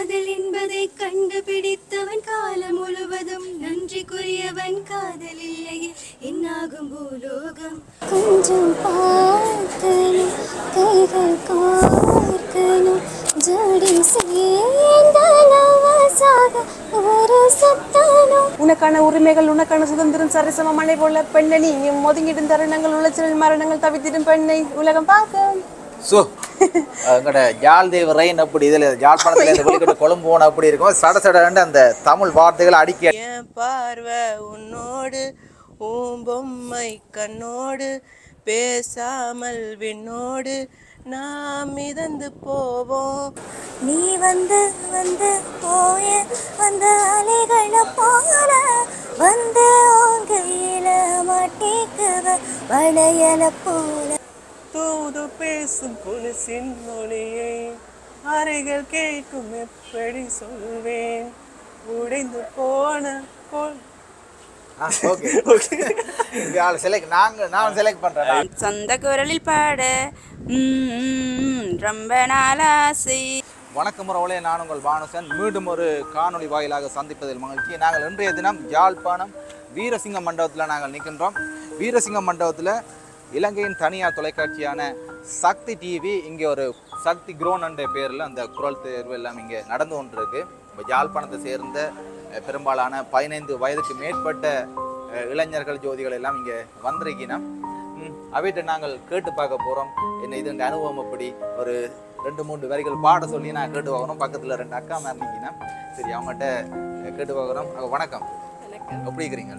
காதல் என்பதை கண்டுபிடித்தவன் காலம் முழுவதும் நன்றிக்குரியவன் காதல் இல்லையே என்னாகும் பூலோகம் கொஞ்சம் பார்க்கணும் கைகள் கோர்க்கணும் ஜோடி சேர்ந்தனவசாக ஒரு சத்தனும் உனக்கான உரிமைகள் உனக்கான சுதந்திரம் சரிசம மழை போல பெண்ணை நீயும் ஒதுங்கிடும் தருணங்கள் உளைச்சல் மரணங்கள் தவித்திடும் பெண்ணை உலகம் பார்க்க ஸோ எங்கட ஜால் தேவ ரெயின் அப்படி இதில் ஜாழ்ப்பாணத்தில் இருந்து வெளிக்கிட்டு கொழும்பு போன அப்படி இருக்கும் சட சடன்னு அந்த தமிழ் வார்த்தைகள் அடிக்க என் பார்வை உன்னோடு உன் பொம்மை கண்ணோடு பேசாமல் விண்ணோடு நாம் மிதந்து போவோம் நீ வந்து வந்து போய அந்த அலைகளை போல வந்து உன் கையில மாட்டிக்குவ வளையல போல தூது பேசும் கொலுசின் மொழியை அறைகள் கேட்கும் எப்படி சொல்வேன் உடைந்து போன கொல் ஓகே ஓகே ஆள் செலக்ட் நாங்கள் நான் செலக்ட் பண்ணுறேன் சொந்த குரலில் பாட ம், ரொம்ப நாள் ஆசை வணக்கம் உறவுகளே நான் உங்கள் பானுசன் மீண்டும் ஒரு காணொளி வாயிலாக சந்திப்பதில் மகிழ்ச்சி நாங்கள் இன்றைய தினம் யாழ்ப்பாணம் வீரசிங்க மண்டபத்தில் நாங்கள் நிற்கின்றோம் வீரசிங்க மண்டபத்தில் இலங்கையின் தனியார் தொலைக்காட்சியான சக்தி டிவி இங்கே ஒரு சக்தி குரோன் என்ற பேரில் அந்த குரல் தேர்வு எல்லாம் இங்கே நடந்து கொண்டிருக்கு இப்போ யாழ்ப்பாணத்தை சேர்ந்த அஹ், பெரும்பாலான பதினைந்து வயதுக்கு மேற்பட்ட அஹ், இளைஞர்கள் ஜோதிகள் எல்லாம் இங்கே வந்திருக்கணும் அவைகிட்ட நாங்கள் கேட்டு பார்க்க போகிறோம் என்ன இது இந்த அனுபவம் எப்படி ஒரு ரெண்டு மூன்று வரிகள் பாட சொல்லி நான் கேட்டு பார்க்குறோம் பக்கத்தில் ரெண்டு அக்கா மாதிரி நிற்கினா சரி அவங்ககிட்ட கேட்டு பார்க்குறோம் அஹ் வணக்கம் எப்படி இருக்கிறீங்க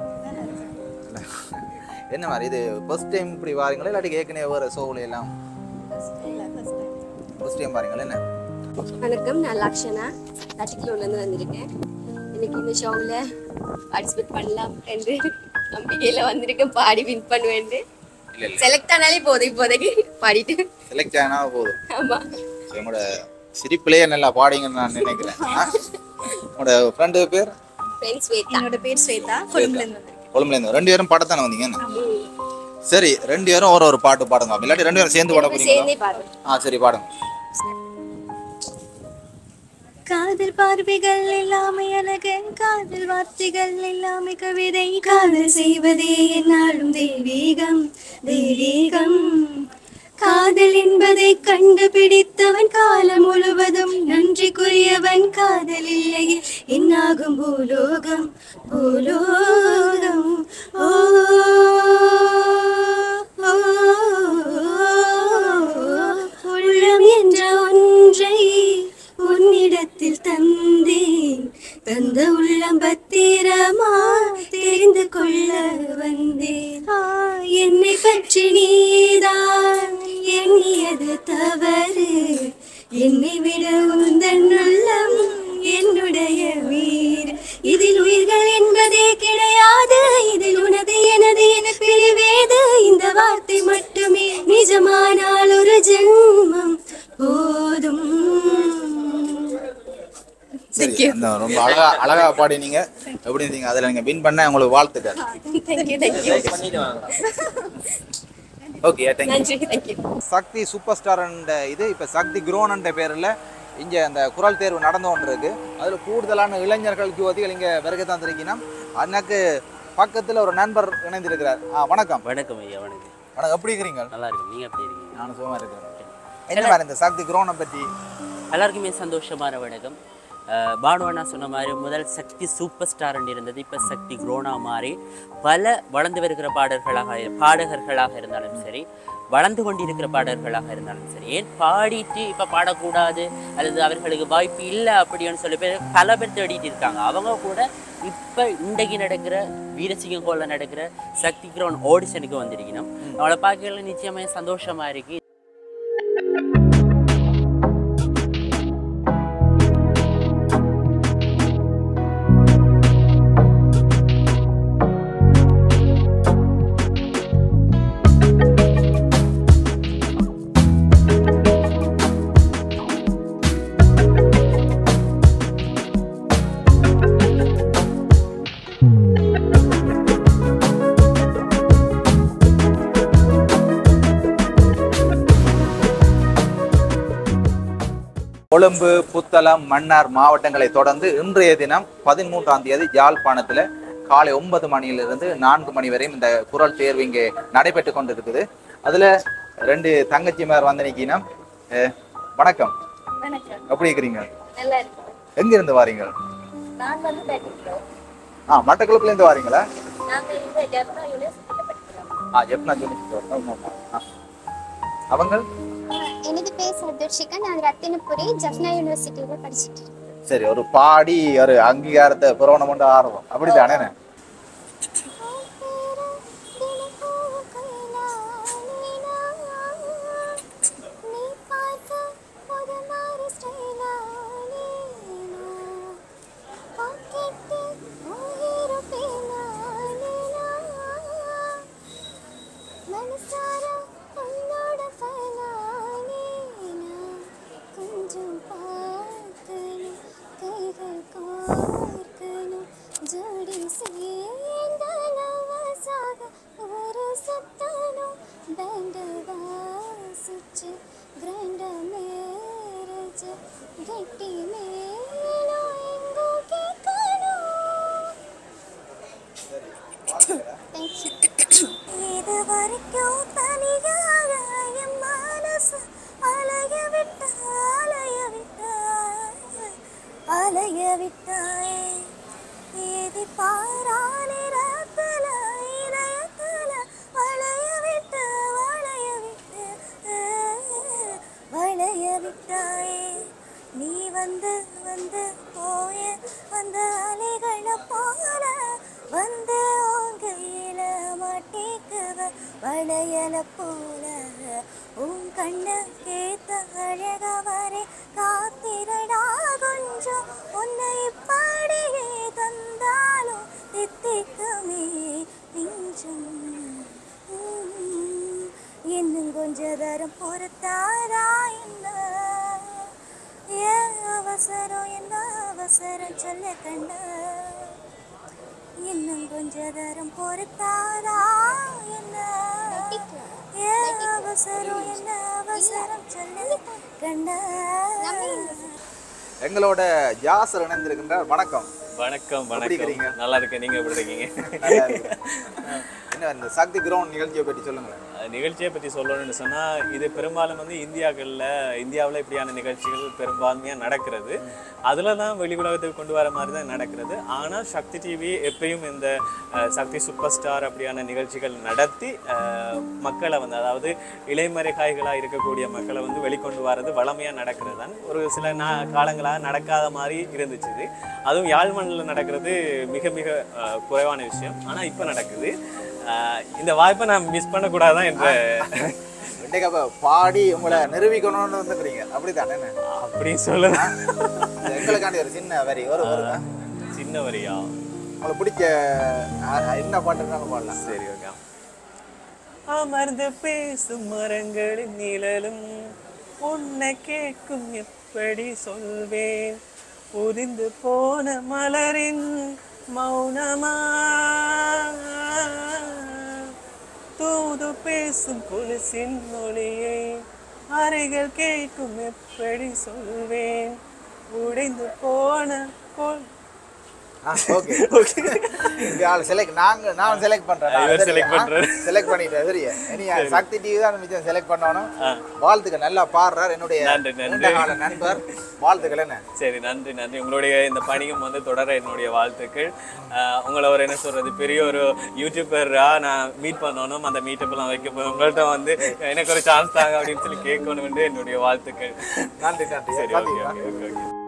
என்ன மாதிரி இது ஃபர்ஸ்ட் டைம் இப்படி வாரீங்களா இல்லாட்டி ஏற்கனவே வேறு ஷோவில் எல்லாம் ஃபர்ஸ்ட் டைம் வாரீங்களா என்ன வணக்கம் நான் லக்ஷனா தட்டிக்குள்ளேருந்து வந்திருக்கேன் இன்னைக்கு இந்த ஷோவில் பார்ட்டிசிபேட் பண்ணலாம் என்று நம்பிக்கையில் வந்திருக்கேன் பாடி வின் பண்ணுவேன் இல்லை இல்லை செலக்ட் ஆனாலே போதும் இப்போதைக்கு பாடிட்டு செலக்ட் ஆனால் போதும் ஆமாம் சரி, உங்களோட சிரிப்பிலேயே நல்லா பாடிங்கன்னு நான் நினைக்கிறேன் ஆ? உங்களோட ஃப்ரெண்டு பேர் ஃப்ரெண்ட் ஸ்வேதா என்னோட பேர் ஸ்வேதா கொழும்புலேருந்து வந்திருக்கேன் கொழும்புலேருந்து ரெண்டு பேரும் படத்தானே வந்தீங்க என்ன? சரி ரெண்டு பேரும் ஒரு ஒரு பாட்டு பாடுங்க அப்படி இல்லாட்டி ரெண்டு பேரும் சேர்ந்து பாட போறீங்களா சேர்ந்தே பாடுறோம் ஆ சரி பாடுங்க காதல் பார்வைகள் எல்லாமே அழகன் காதல் வார்த்தைகள் எல்லாமே கவிதை காதல் செய்வதே என்னாலும் தெய்வீகம் தெய்வீகம் காதல் என்பதை கண்டுபிடித்தவன் காலம் முழுவதும் நன்றிக்குரியவன் காதல் இல்லையே என்னாகும் பூலோகம் பூலோகம் ஓ ஓ, உள்ளம் என்ற ஒன்றை உன்னிடத்தில் தந்தேன் தந்த உள்ளம் பத்திரமா தெரிந்து கொள்ள வந்தேன் ஆ, என்னை பற்றி நீதான் எண்ணியது தவறு என்னை விட உந்தன் உள்ளம் என்னுடைய வீர் இதில் உயிர்கள் என்பதே கிடையாது இதில் உனது எனது என பிரிவேது இந்த வார்த்தை மட்டுமே நிஜமானால் ஒரு ஜென்மம் போதும் சரி அந்த ரொம்ப அழகா அழகா பாடினீங்க எப்படி இருந்தீங்க அதில் நீங்கள் வின் பண்ண உங்களுக்கு வாழ்த்துக்கள் தேங்க்யூ தேங்க்யூ ஓகே தேங்க்யூ நன்றி தேங்க்யூ சக்தி சூப்பர் ஸ்டார் இது இப்போ சக்தி குரோன்ன்ற பேரில் இங்கே அந்த குரல் தேர்வு நடந்து கொண்டிருக்கு அதில் கூடுதலான இளைஞர்கள் ஜோதிகள் இங்கே வருகை தந்திருக்கீங்கன்னா அண்ணாக்கு பக்கத்தில் ஒரு நண்பர் இணைந்திருக்கிறார் ஆ வணக்கம் வணக்கம் ஐயா வணக்கம் வணக்கம் எப்படி இருக்கிறீங்க நல்லா இருக்கு நீங்க எப்படி இருக்கீங்க நானும் சுகமாக இருக்கிறேன் என்ன மாதிரி இந்த சக்தி குரோனை பற்றி எல்லாருக்குமே சந்தோஷமான வணக்கம் அஹ், பானுவண்ணா சொன்ன மாதிரி முதல் சக்தி சூப்பர் ஸ்டார் இருந்தது இப்போ சக்தி குரோனா மாதிரி பல வளர்ந்து வருகிற பாடல்களாக பாடகர்களாக இருந்தாலும் சரி வளர்ந்து கொண்டிருக்கிற பாடல்களாக இருந்தாலும் சரி ஏன் பாடிட்டு இப்போ பாடக்கூடாது அல்லது அவர்களுக்கு வாய்ப்பு இல்லை அப்படின்னு சொல்லி பேர் பல பேர் தேடிட்டு இருக்காங்க அவங்க கூட இப்போ இன்றைக்கு நடக்கிற வீரசிங்கம் கோல நடக்கிற சக்தி கிரௌண்ட் ஆடிஷனுக்கு வந்திருக்கணும் அவளை பார்க்கல நிச்சயமாக சந்தோஷமா இருக்கு ஆ கொழும்பு புத்தளம் மன்னார் மாவட்டங்களை தொடர்ந்து இன்றைய தினம் பதிமூன்றாம் தேதி யாழ்ப்பாணத்துல காலை ஒன்பது மணியிலிருந்து நான்கு மணி வரையும் இந்த குரல் தேர்வு இங்கே நடைபெற்று கொண்டிருக்குது அதுல ரெண்டு தங்கச்சிமார் வந்து நிக்கினம் அஹ், வணக்கம் வணக்கம் எப்படி இருக்கிறீங்க நல்லா இருக்கு எங்க இருந்து வாரீங்க நான் வந்து படிக்கிறோம் ஆ மட்டக்குளப்புல இருந்து வாரீங்களா நாங்கள் இந்த ஜெர்மனா யூனிவர்சிட்டியில் படிக்கிறோம் ஆ ஜெப்னா யூனிவர்சிட்டி அவங்க எனது பேர் சதர்ஷிகா நான் ரத்தினபுரி ஜஃப்னா யூனிவர்சிட்டியில் படிச்சுட்டு இருக்கேன் சரி ஒரு பாடி ஒரு அங்கீகாரத்தை புறவணம் கொண்டு ஆர்வம் அப்படித்தானே நீ பார்க்க ஒரு மாதிரி ஸ்டைலானேனா பாக்கெட்டு உயிரு பேனானேனா மனசார உன்னோட ஃபேனானேனா கொஞ்சம் பார்க்கணும் கைகள் கோர்க்கணும் ஜோடி சேர்ந்த லவசாக ஒரு சத்தனும் பேண்ட் வாசிச்சு கிராண்ட மேரேஜ் கெட்டி மேலும் எங்கோ கேட்கணும் இது வரைக்கும் தனியாக என் மனசு அலைய விட்ட அலைய விட்ட அலைய விட்டாயே இது பாராளிரத்துல இதயத்துல வளைய விட்டு வளைய விட்டு வளைய விட்டாயே நீ வந்து வந்து போய அந்த அலைகளை போல வந்து உன் கையில மாட்டிக்குவ வளையல போல உன் கண்ணு கேத்த அழக வரை காத்திரடா கொஞ்சம் உன்னை இப்படியே தந்தாலும் தித்திக்குமே நெஞ்சம் உம், இன்னும் கொஞ்ச தரம் பொறுத்தாரா என்ன ஏன் அவசரம் என்ன அவசரம் சொல்ல கண்ண இன்னும் கொஞ்ச தரம் பொறுத்தாரா என்ன ஏன் அவசரம் என்ன அவசரம் சொல்ல கண்ண எங்களோட ஜாசர் இணைந்திருக்கின்றார் வணக்கம் வணக்கம் எப்படி இருக்கிறீங்க? வணக்கம் நல்லா இருக்கேன் நீங்க எப்படி இருக்கீங்க நல்லா இருக்கிறேன். என்ன இந்த சக்தி கிரவுண்ட் நிகழ்ச்சியை பற்றி சொல்லுங்களேன் அஹ் நிகழ்ச்சியை பற்றி சொல்லணும்னு சொன்னா இது பெரும்பாலும் வந்து இந்தியாக்களில் இந்தியாவில் இப்படியான நிகழ்ச்சிகள் பெரும்பான்மையாக நடக்கிறது அதில் தான் வெளி உலகத்துக்கு கொண்டு வர மாதிரி தான் நடக்கிறது ஆனால் சக்தி டிவி எப்பயும் இந்த அஹ், சக்தி சூப்பர் ஸ்டார் அப்படியான நிகழ்ச்சிகள் நடத்தி அஹ், மக்களை வந்து அதாவது இளைமறைகாய்களாக இருக்கக்கூடிய மக்களை வந்து வெளிக்கொண்டு வர்றது வளமையாக நடக்கிறது தான் ஒரு சில நா காலங்களாக நடக்காத மாதிரி இருந்துச்சு இது. அதுவும் யாழ்மண்ணில் நடக்கிறது மிக மிக அஹ், குறைவான விஷயம் ஆனால் இப்போ நடக்குது அஹ், இந்த வாய்ப்பை நான் மிஸ் பண்ணக்கூடாதான் என்ற இன்றைக்கு அப்ப பாடி உங்களை நிரூபிக்கணும்னு வந்துக்கிறீங்க அப்படித்தானே அப்படி சொல்லுங்க எங்களுக்காண்டி ஒரு சின்ன வரி ஒரு ஒரு சின்ன வரியா உங்களுக்கு பிடிச்ச அஹ், என்ன பாட்டுனாலும் பாடலாம் சரி ஓகே அமர்ந்து பேசும் மரங்களின் நிழலும் உன்னை கேட்கும் எப்படி சொல்வேன் உதிந்து போன மலரின் மௌனமா தூது பேசும் கொலுசின் மொழியை அறைகள் கேட்கும் எப்படி சொல்வேன் உடைந்து போன கொல் ஓகே இங்க ஆள் செலக்ட் நாங்க நான் செலக்ட் பண்றேன் இவர் select பண்றாரு. செலக்ட் பண்ணிட்டேன் சரியா இனி சக்தி டிவி தான் மிச்சம் செலக்ட் பண்ணணும் வாழ்த்துக்கள் நல்லா பாடுறார் என்னுடைய நன்றி, நன்றி. நீண்ட கால நண்பர் வாழ்த்துக்கள் என்ன சரி நன்றி நன்றி உங்களுடைய இந்த பணியும் வந்து தொடர என்னுடைய வாழ்த்துக்கள் அஹ் உங்களை ஒரு என்ன சொல்றது பெரிய ஒரு யூடியூபரா நான் மீட் பண்ணணும் அந்த மீட்டப்லாம் வைக்க போய் உங்கள்கிட்ட வந்து எனக்கு ஒரு சான்ஸ் தாங்க அப்படின்னு சொல்லி கேட்கணும் என்னுடைய வாழ்த்துக்கள் நன்றி நன்றி சரி ஓகே சந்திக்கலாம். ஓகே ஓகே ஓகே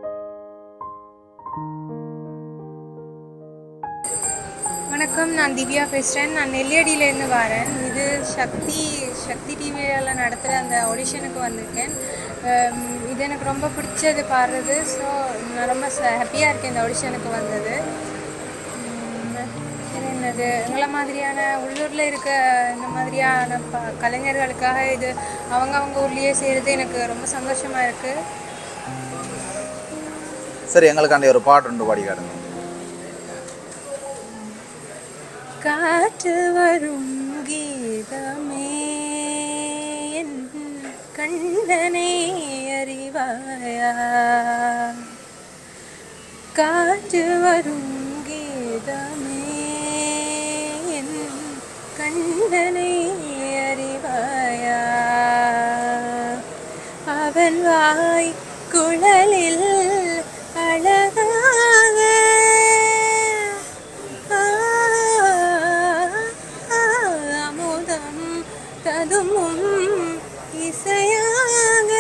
வணக்கம் நான் திவ்யா பேசுகிறேன் நான் நெல்லியடியிலேருந்து வரேன் இது சக்தி சக்தி டிவியில் நடத்துகிற அந்த ஆடிஷனுக்கு வந்திருக்கேன் ஹம், இது எனக்கு ரொம்ப பிடிச்சது பாடுறது ஸோ நான் ரொம்ப ஹாப்பியாக இருக்கேன் இந்த ஆடிஷனுக்கு வந்தது ஹம், வேற என்னது எங்களை மாதிரியான உள்ளூரில் இருக்க இந்த மாதிரியான ப கலைஞர்களுக்காக இது அவங்க அவங்க ஊர்லேயே செய்கிறது எனக்கு ரொம்ப சந்தோஷமாக இருக்குது சரி எங்களுக்காண்டி ஒரு பாட்டு ரெண்டு பாடி காட்டுங்க காற்று வரும் கீதமே என் கண்ணனே அறிவாயா காற்று வரும் கீதமே என் கண்ணனை அறிவாயா அவன் வாய் குழலில் அழகாக ஆ, ஆ, அமுதம் ததுமும் இசையாக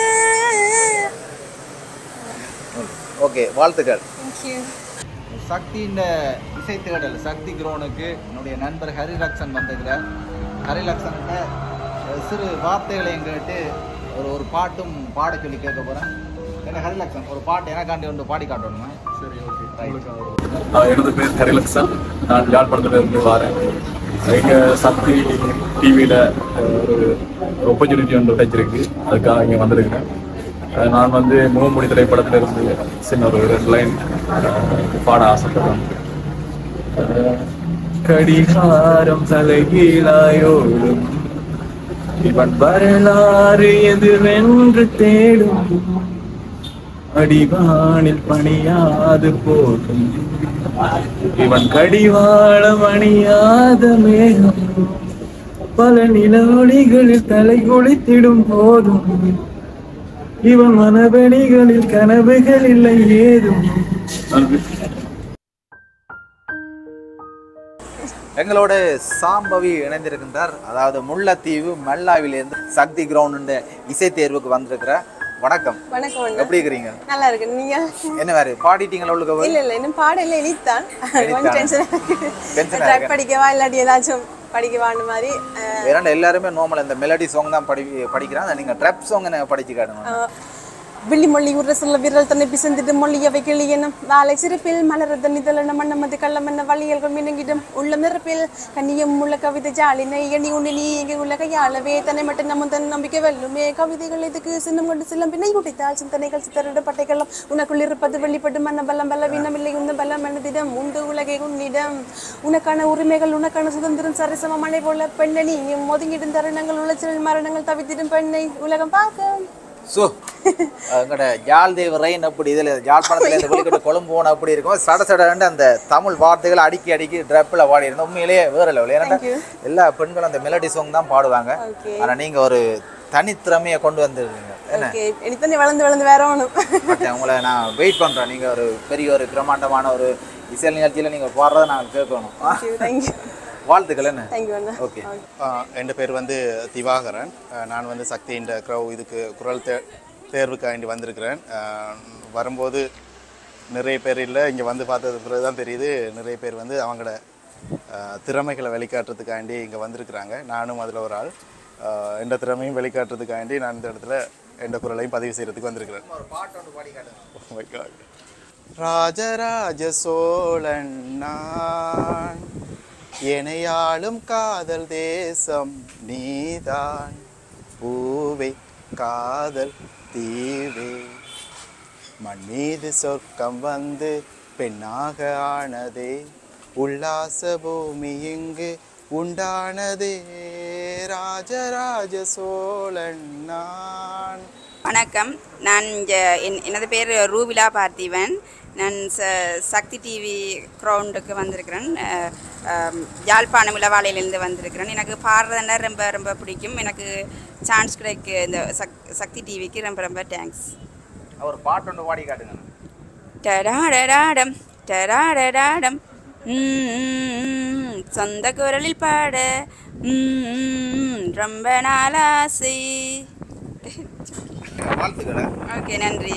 ஓகே வாழ்த்துக்கள் தேங்க்யூ சக்தியின் இசை தேடல் சக்தி குரோனுக்கு என்னுடைய நண்பர் ஹரிலக்ஷன் வந்திருக்கிறார் ஹரிலக்ஷன்கிட்ட அஹ், சிறு வார்த்தைகளையும் கேட்டு ஒரு ஒரு பாட்டும் பாட சொல்லி கேட்க போகிறேன் என்ன ஹரிலக்ஷன் ஒரு பாட்டு எனக்காண்டி ஒன்று பாடி காட்டணுமா சரி ஓகே ஆஹ் எனது பேர் ஹரிலக்ஷன் நான் யாழ்ப்பாணத்துல இருந்து வரேன் இங்க சக்தி டிவியில ஒரு ஆப்பர்ச்சுனிட்டி ஒன்று கிடைச்சிருக்கு அதுக்காக இங்க வந்திருக்கிறேன் ஆஹ் நான் வந்து முகமூடி திரைப்படத்துல இருந்து சின்ன ஒரு ரெண்டு லைன் பாட ஆசைப்படுறேன் ஆஹ் கடிகாரம் தலைகீழாயோடும் இவன் வரலாறு எதுவென்று தேடும் அடிவானில் பணியாது போகும் இவன் கடிவாளம் அணியாத மேகம் பல நிலவொளிகளில் தலை குளித்திடும் போதும் இவன் மனவெளிகளில் கனவுகள் இல்லை ஏதும் எங்களோட சாம்பவி இணைந்திருக்கின்றார் அதாவது முல்லைத்தீவு மெல்லாவிலிருந்து சக்தி கிரவுண்ட் இசை தேர்வுக்கு வந்திருக்கிற வணக்கம் வணக்கம் அண்ணா. எப்படி இருக்கிறீங்க நல்லா இருக்கு நீங்க என்ன வேறு பாடிட்டீங்களா உள்ளுக்கு இல்ல இல்ல இன்னும் பாடல எழுத்தான் கொஞ்சம் டென்ஷன் Tension ட்ரை ஆகுது. படிக்கவா இல்லாட்டி ஏதாச்சும் படிக்கவான்னு மாதிரி அஹ், வேறாண்ட எல்லாருமே நார்மல் இந்த மெலடி சாங் தான் படி படிக்கிறாங்க நீங்க ட்ரப் சாங் என்ன படிச்சு காட்டுங்க அஹ், விழி மொழி உர சொல்ல விரல் தன்னை பிசந்திட்டு மொழியவை கிளியனும் வாழை சிரிப்பில் மலரத நிதலன மன்னமது கள்ளமன்ன வழியல்கள் மினங்கிடும் உள்ள நிறப்பில் கண்ணியம் உள்ள கவிதை ஜாலினை எண்ணி உண்ணி நீ இங்கே உள்ள கையாளவே தன்னை மட்டும் நம்ம தன் நம்பிக்கை வெல்லுமே கவிதைகள் இதுக்கு சின்னம் கொண்டு சிலம் பின்னை குடித்தால் சிந்தனைகள் சித்தரிட பட்டைகளும் உனக்குள் இருப்பது வெளிப்படும் மன்ன பலம் பல வினமில்லை உந்த பலம் மனதிடம் உண்டு உலகை உன்னிடம் உனக்கான உரிமைகள் உனக்கான சுதந்திரம் சரிசம மழை போல பெண்ணை நீயும் ஒதுங்கிடும் தருணங்கள் உளைச்சல் மரணங்கள் தவித்திடும் பெண்ணை உலகம் பார்க்க ஸோ எங்கட ஜால் தேவ ரெயின் அப்படி இதில் ஜாழ்ப்பாணத்துல இருந்து வெளிக்கிட்ட கொழும்பு போன அப்படி இருக்கும் சட சடன்னு அந்த தமிழ் வார்த்தைகளை அடிக்கி அடிக்கி ட்ரப்பில் பாடி இருந்தோம் உண்மையிலேயே வேற லெவல் ஏன்னா எல்லா பெண்களும் அந்த மெலடி சாங் தான் பாடுவாங்க Okay. ஆனா நீங்க ஒரு தனித்திறமையை கொண்டு வந்திருக்கீங்க என்ன ஓகே இனித்தனி வளர்ந்து வளர்ந்து வேற ஒன்றும் மற்ற உங்களை நான் வெயிட் பண்றேன் நீங்க ஒரு பெரிய ஒரு பிரம்மாண்டமான ஒரு இசை நிகழ்ச்சியில நீங்க பாடுறதை நாங்கள் கேட்கணும் தேங்க்யூ வாழ்த்துக்கள் என்ன தேங்க்யூ அண்ணா ஓகே என் பேர் வந்து திவாகரன் அஹ் நான் வந்து சக்தி இந்த க்ரௌ இதுக்கு குரல் தே தேர்வுக்காண்டி வந்திருக்கிறேன் அஹ் வரும்போது நிறைய பேர் இல்லை இங்கே வந்து பார்த்தது பிறகு தான் தெரியுது நிறைய பேர் வந்து அவங்களோட அஹ், திறமைகளை வெளிக்காட்டுறதுக்காண்டி இங்கே வந்திருக்கிறாங்க நானும் அதில் ஒரு ஆள் அஹ், எந்த திறமையும் வெளிக்காட்டுறதுக்காண்டி நான் இந்த இடத்துல எந்த குரலையும் பதிவு செய்கிறதுக்கு வந்திருக்கிறேன் Oh my God. Rajaraja Cholan நான் எனையாளும் காதல் தேசம் நீதான் பூவே காதல் தீவே மண் மீது சொர்க்கம் வந்து பெண்ணாக ஆனதே உல்லாச பூமி இங்கு உண்டானதே ராஜராஜ சோழன் நான் வணக்கம் நான் இங்கே என் எனது பேர் ரூபிலா பார்த்திவன் நான் ச சக்தி டிவி க்ரௌண்டுக்கு வந்திருக்கிறேன் அஹ், அம், யாழ்ப்பாணம் இளவாலையிலேருந்து வந்திருக்கிறேன் எனக்கு பாடுறதுன்னா ரொம்ப ரொம்ப பிடிக்கும் எனக்கு சான்ஸ் கிடைக்கு இந்த சக் சக்தி டிவிக்கு ரொம்ப ரொம்ப தேங்க்ஸ் ஒரு பாட்டு ஒன்று பாடி காட்டுங்க டடாடடாடம் டடாடடாடம் ம், சொந்த குரலில் பாட ம், ரொம்ப நாள் ஆசை வாழ்த்துக்களை ஓகே நன்றி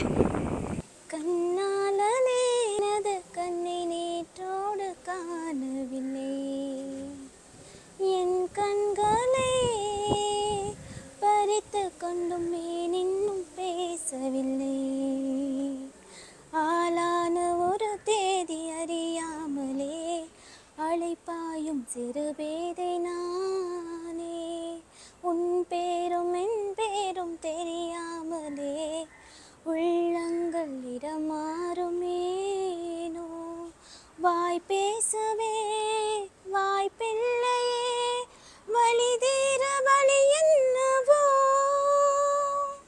கண்ணாலனே எனது கண்ணை நேற்றோடு காணவில்லை என் கண்களை பறித்து கொண்டும் ஏன் இன்னும் பேசவில்லை ஆளான ஒரு தேதி அறியாமலே அழைப்பாயும் சிறுபேதை நானே உன் பேரும் என் பேரும் தெரியாமலே உள்ளங்கள் இடமாறுமேனோ வாய் பேசவே வாய்ப்பில்லையே வழி தீர வழி என்னவோ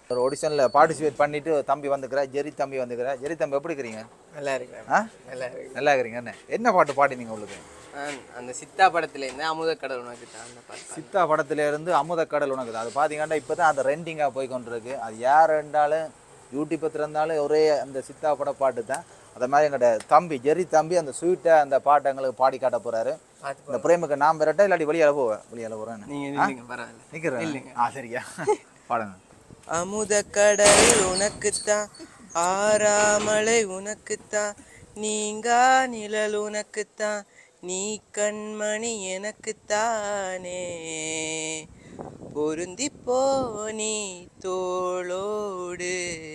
ஒரு ஆடிஷனில் பார்ட்டிசிபேட் பண்ணிட்டு தம்பி வந்துக்கிறேன் ஜெரி தம்பி வந்துக்கிறேன் ஜெரி தம்பி எப்படி இருக்கிறீங்க நல்லா இருக்கேன் ஆ நல்லா இருக்கு நல்லா இருக்கிறீங்க என்ன என்ன பாட்டு பாடினீங்க உங்களுக்கு நான் அந்த சித்தா படத்துல இருந்து அமுத கடல் உனக்கு தான் அந்த பாட்டு சித்தா படத்துல இருந்து அமுத கடல் உனக்கு தான். அது பார்த்தீங்கன்னா இப்போ தான் அந்த ரெண்டிங்காக போய் கொண்டிருக்கு அது யார் இருந்தாலும் யூடியூப் திறந்தாலும் ஒரே அந்த சித்தா பட பாட்டு தான் அதே மாதிரி எங்கள்ட தம்பி ஜெரி தம்பி அந்த ஸ்வீட்டை அந்த பாட்டை எங்களுக்கு பாடி காட்ட போறாரு பாத்து இந்த பிரேமுக்கு நான் பெறட்டா இல்லாட்டி வெளியால போவேன் வெளியால போறேன் நீங்க நில்லுங்க, பரவாயில்ல. நிக்கிறேன் நில்லுங்க. ஆ சரியா பாடுங்க அமுத கடல் உனக்குத்தான் ஆறாமலை உனக்குத்தான் நீங்கா நிழல் உனக்குத்தான் நீ கண்மணி எனக்குத்தானே பொருந்தி போ நீ தோளோடு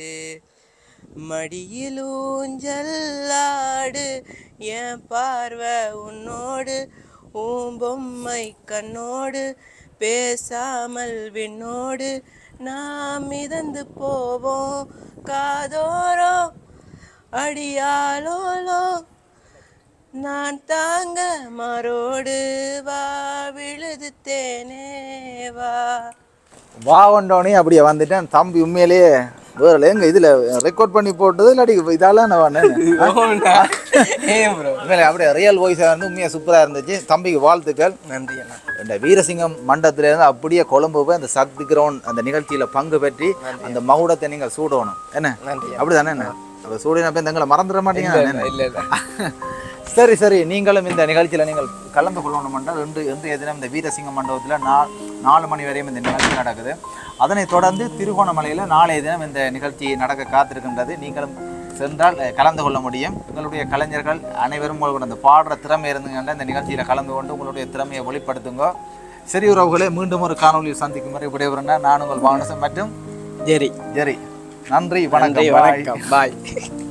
மடியில் ஊஞ்சல்லாடு என் பார்வை உன்னோடு உன் பொம்மை கண்ணோடு பேசாமல் விண்ணோடு நாம் மிதந்து போவோம் காதோரோ அடியாலோலோ நான் தாங்க மரோடு வா விழுது தேனே வா வா வந்தோடனே அப்படியே வந்துட்டேன் தம்பி உண்மையிலேயே வேற எங்க இதுல ரெக்கார்ட் பண்ணி போட்டது இல்லாட்டி இதால நான் வந்தேன் ஏன் ப்ரோ உண்மையிலே அப்படியே ரியல் வாய்ஸாக இருந்து உண்மையாக சூப்பராக இருந்துச்சு தம்பிக்கு வாழ்த்துக்கள் நன்றி அண்ணா இந்த வீரசிங்கம் மண்டபத்துல இருந்து அப்படியே கொழும்பு போய் அந்த சக்தி கிரவுண்ட் அந்த நிகழ்ச்சியில பங்கு பெற்றி அந்த மகுடத்தை நீங்க சூடணும் என்ன நன்றி. அப்படிதானே என்ன அப்ப சூடின போய் எங்களை மறந்துட மாட்டீங்க இல்ல, என்ன? இல்ல, இல்ல. சரி சரி நீங்களும் இந்த நிகழ்ச்சியில நீங்கள் கலந்து கொள்ளணும் என்றால் இன்று இன்றைய தினம் இந்த வீரசிங்க மண்டபத்துல நா நாலு மணி வரையும் இந்த நிகழ்ச்சி நடக்குது அதனைத் தொடர்ந்து திருகோணமலையில நாளைய தினம் இந்த நிகழ்ச்சி நடக்க காத்திருக்கின்றது நீங்களும் சென்றால் அஹ், கலந்து கொள்ள முடியும் உங்களுடைய கலைஞர்கள் அனைவரும் உங்களுக்கு அந்த பாடுற திறமை இருந்துங்கன்னா இந்த நிகழ்ச்சியில் கலந்து கொண்டு உங்களுடைய திறமையை வெளிப்படுத்துங்க சரி உறவுகளே மீண்டும் ஒரு காணொலியில் சந்திக்கும் வரை விடைபெறுகிறேன் நான் உங்கள் வானசம் மற்றும் ஜெரி ஜெரி நன்றி நன்றி வணக்கம் வணக்கம் பாய்